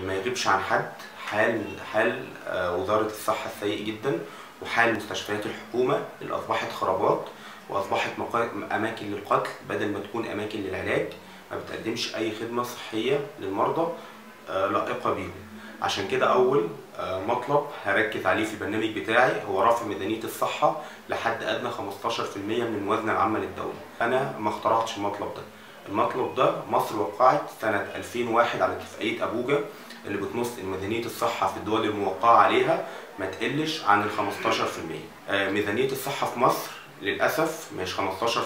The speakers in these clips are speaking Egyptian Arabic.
ما يغيبش عن حد حال حال آه، وزارة الصحة السيء جدا وحال مستشفيات الحكومة اللي أصبحت خرابات وأصبحت مقا- أماكن للقتل بدل ما تكون أماكن للعلاج ما بتقدمش أي خدمة صحية للمرضى آه، لائقة بيهم عشان كده أول آه، مطلب هركز عليه في البرنامج بتاعي هو رفع ميزانية الصحة لحد أدنى 15% من الموازنة العامة للدولة أنا ما اخترعتش المطلب ده المطلب ده مصر وقعت سنة 2001 على اتفاقية أبوجا اللي بتنص ان ميزانيه الصحه في الدول الموقعه عليها ما تقلش عن ال 15% آه، ميزانيه الصحه في مصر للاسف مش 15%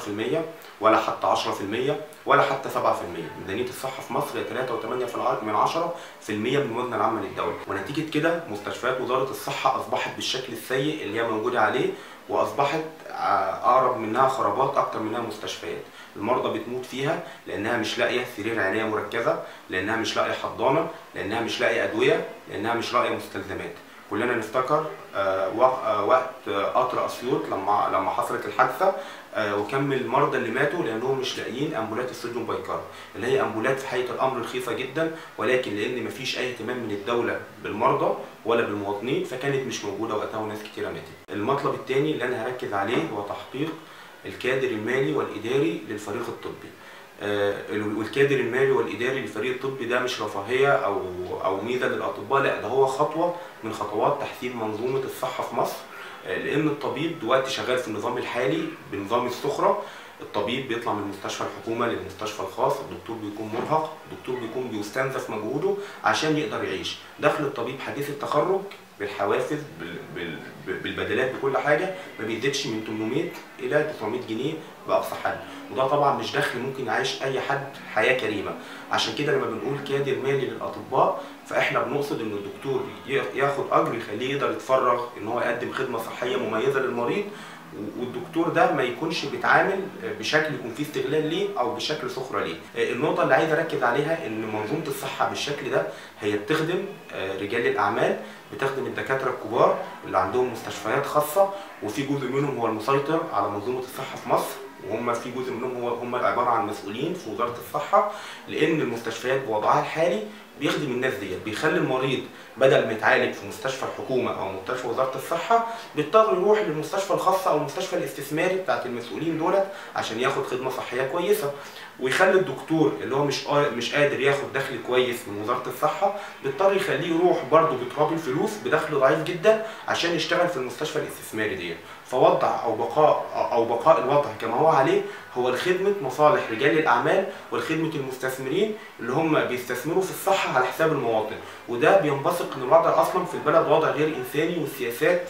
ولا حتى 10% ولا حتى 7% ميزانيه الصحه في مصر هي 3.8 من 10 في المية من الموازنه العامه للدوله ونتيجه كده مستشفيات وزاره الصحه اصبحت بالشكل السيء اللي هي موجوده عليه واصبحت آه، اقرب منها خرابات اكتر منها مستشفيات المرضى بتموت فيها لانها مش لاقيه سرير عنايه مركزه لانها مش لاقيه حضانه لانها مش لاقيه ادويه لانها مش لاقيه مستلزمات كلنا نفتكر آه، وق- آه، وقت آه، قطر اسيوط لما لما حصلت الحادثه آه، وكم المرضى اللي ماتوا لانهم مش لاقيين امبولات الصوديوم بايكار اللي هي امبولات في حقيقه الامر رخيصه جدا ولكن لان مفيش اي اهتمام من الدوله بالمرضى ولا بالمواطنين فكانت مش موجوده وقتها وناس كتيره ماتت. المطلب الثاني اللي انا هركز عليه هو تحقيق الكادر المالي والاداري للفريق الطبي. آه، والكادر المالي والاداري للفريق الطبي ده مش رفاهيه او او ميزه للاطباء لا ده هو خطوه من خطوات تحسين منظومه الصحه في مصر آه، لان الطبيب دلوقتي شغال في النظام الحالي بنظام السخره الطبيب بيطلع من مستشفى الحكومه للمستشفى الخاص الدكتور بيكون مرهق الدكتور بيكون بيستنزف مجهوده عشان يقدر يعيش دخل الطبيب حديث التخرج بالحوافز بال- بال- بالبدلات بكل حاجه ما بيزيدش من 800 الى 900 جنيه باقصى حد وده طبعا مش دخل ممكن يعيش اي حد حياه كريمه عشان كده لما بنقول كادر مالي للاطباء فاحنا بنقصد ان الدكتور ي- ياخد اجر يخليه يقدر يتفرغ ان هو يقدم خدمه صحيه مميزه للمريض والدكتور ده ما يكونش بيتعامل بشكل يكون فيه استغلال ليه او بشكل سخره ليه. النقطه اللي عايز اركز عليها ان منظومه الصحه بالشكل ده هي بتخدم رجال الاعمال بتخدم الدكاتره الكبار اللي عندهم مستشفيات خاصه وفي جزء منهم هو المسيطر على منظومه الصحه في مصر وهم في جزء منهم هو هم عباره عن مسؤولين في وزاره الصحه لان المستشفيات بوضعها الحالي بيخدم الناس ديت بيخلي المريض بدل ما يتعالج في مستشفى الحكومه او مستشفى وزاره الصحه بيضطر يروح للمستشفى الخاصه او المستشفى الاستثماري بتاعت المسؤولين دولت عشان ياخد خدمه صحيه كويسه ويخلي الدكتور اللي هو مش قا- مش قادر ياخد دخل كويس من وزاره الصحه بيضطر يخليه يروح برضه بتراب الفلوس بدخل ضعيف جدا عشان يشتغل في المستشفى الاستثماري ديت فوضع او بقاء او بقاء الوضع كما هو عليه هو لخدمه مصالح رجال الاعمال ولخدمه المستثمرين اللي هم بيستثمروا في الصحه على حساب المواطن وده بينبثق ان الوضع اصلا في البلد وضع غير انساني والسياسات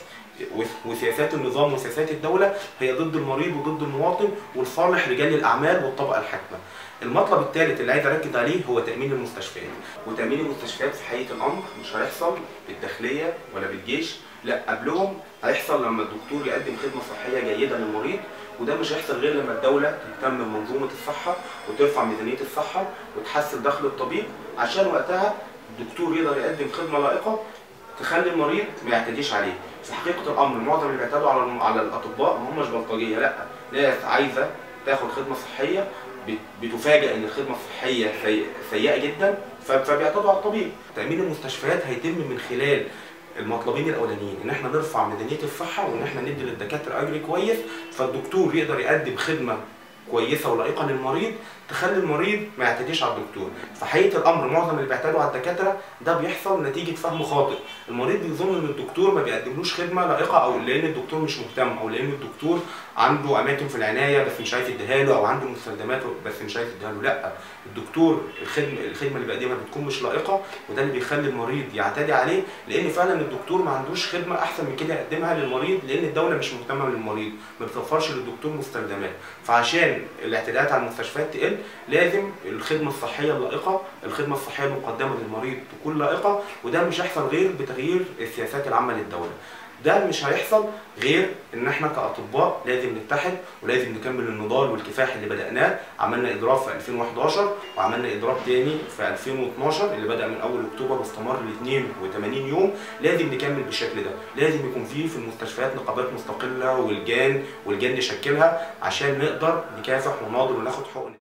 وسياسات النظام وسياسات الدولة هي ضد المريض وضد المواطن ولصالح رجال الأعمال والطبقة الحاكمة. المطلب الثالث اللي عايز أركز عليه هو تأمين المستشفيات، وتأمين المستشفيات في حقيقة الأمر مش هيحصل بالداخلية ولا بالجيش، لا قبلهم هيحصل لما الدكتور يقدم خدمة صحية جيدة للمريض وده مش هيحصل غير لما الدولة تهتم بمنظومة الصحة وترفع ميزانية الصحة وتحسن دخل الطبيب عشان وقتها الدكتور يقدر يقدم خدمة لائقة تخلي المريض ما يعتديش عليه في حقيقه الامر معظم اللي بيعتدوا على على الاطباء ما هماش بلطجيه لا ناس عايزه تاخد خدمه صحيه بت- بتفاجئ ان الخدمه الصحيه سيء- سيئه جدا ف- فبيعتدوا على الطبيب تامين المستشفيات هيتم من خلال المطلبين الاولانيين ان احنا نرفع ميزانيه الصحه وان احنا ندي للدكاتره اجر كويس فالدكتور يقدر يقدم خدمه كويسه ولائقه للمريض تخلي المريض ما يعتديش على الدكتور في حقيقه الامر معظم اللي بيعتدوا على الدكاتره ده بيحصل نتيجه فهم خاطئ المريض بيظن ان الدكتور ما بيقدملوش خدمه لائقه او لان الدكتور مش مهتم او لان الدكتور عنده اماكن في العنايه بس مش عايز يديها له او عنده مستلزمات بس مش عايز يديها له لا الدكتور الخدمه الخدمه اللي بيقدمها بتكون مش لائقه وده اللي بيخلي المريض يعتدي عليه لان فعلا الدكتور ما عندوش خدمه احسن من كده يقدمها للمريض لان الدوله مش مهتمه بالمريض ما بتوفرش للدكتور مستلزمات فعشان الاعتداءات على المستشفيات تقل لازم الخدمه الصحيه اللائقه الخدمه الصحيه المقدمه للمريض تكون لائقه وده مش هيحصل غير بتغيير السياسات العامه للدوله ده مش هيحصل غير ان احنا كاطباء لازم نتحد ولازم نكمل النضال والكفاح اللي بداناه عملنا اضراب في 2011 وعملنا اضراب تاني في 2012 اللي بدا من اول اكتوبر واستمر ل 82 يوم لازم نكمل بالشكل ده لازم يكون فيه في المستشفيات نقابات مستقله والجان والجان نشكلها عشان نقدر نكافح ونناضل وناخد حقوقنا